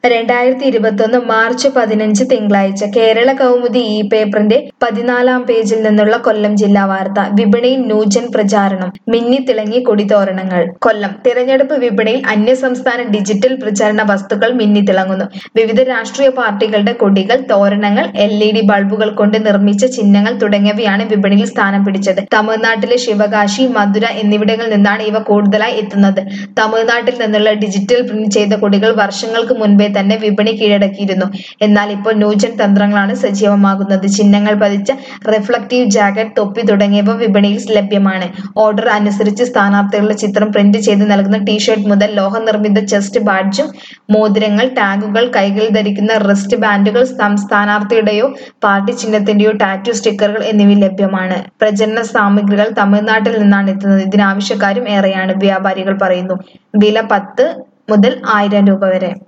രണ്ടായിരത്തി ഇരുപത്തൊന്ന് മാർച്ച് പതിനഞ്ച് തിങ്കളാഴ്ച കേരള കൗമുദി ഈ പേപ്പറിന്റെ പതിനാലാം പേജിൽ നിന്നുള്ള കൊല്ലം ജില്ലാ വാർത്ത വിപണിയിൽ നൂജൻ പ്രചാരണം മിന്നിത്തിളങ്ങി കൊടിതോരണങ്ങൾ കൊല്ലം തിരഞ്ഞെടുപ്പ് വിപണിയിൽ അന്യസംസ്ഥാന ഡിജിറ്റൽ പ്രചാരണ വസ്തുക്കൾ മിന്നിത്തിളങ്ങുന്നു വിവിധ രാഷ്ട്രീയ പാർട്ടികളുടെ കൊടികൾ തോരണങ്ങൾ എൽ ഇ ഡി ബൾബുകൾ കൊണ്ട് നിർമ്മിച്ച ചിഹ്നങ്ങൾ തുടങ്ങിയവയാണ് വിപണിയിൽ സ്ഥാനം പിടിച്ചത് തമിഴ്നാട്ടിലെ ശിവകാശി മധുര എന്നിവിടങ്ങളിൽ നിന്നാണ് ഇവ കൂടുതലായി എത്തുന്നത് തമിഴ്നാട്ടിൽ നിന്നുള്ള ഡിജിറ്റൽ പ്രിന്റ് ചെയ്ത കൊടികൾ വർഷങ്ങൾക്ക് മുൻപേ തന്നെ വിപണി കീഴടക്കിയിരുന്നു എന്നാൽ ഇപ്പോൾ ന്യൂജൻ തന്ത്രങ്ങളാണ് സജീവമാകുന്നത് ചിഹ്നങ്ങൾ പതിച്ച റിഫ്ലക്റ്റീവ് ജാക്കറ്റ് തൊപ്പി തുടങ്ങിയവ വിപണിയിൽ ലഭ്യമാണ് ഓർഡർ അനുസരിച്ച് സ്ഥാനാർത്ഥികളുടെ ചിത്രം പ്രിന്റ് ചെയ്ത് നൽകുന്ന ടീഷർട്ട് മുതൽ ലോഹനിർമ്മിത ചെസ്റ്റ് ബാഡ്ജും മോതിരങ്ങൾ ടാഗുകൾ കൈകളിൽ ധരിക്കുന്ന റിസ്റ്റ് ബാൻഡുകൾ സം- സ്ഥാനാർത്ഥിയുടെയോ പാർട്ടി ചിഹ്നത്തിന്റെയോ ടാറ്റു സ്റ്റിക്കറുകൾ എന്നിവ ലഭ്യമാണ് പ്രചരണ സാമഗ്രികൾ തമിഴ്നാട്ടിൽ നിന്നാണ് എത്തുന്നത് ഇതിനാവശ്യക്കാരും ഏറെയാണ് വ്യാപാരികൾ പറയുന്നു വില പത്ത് മുതൽ ആയിരം രൂപ വരെ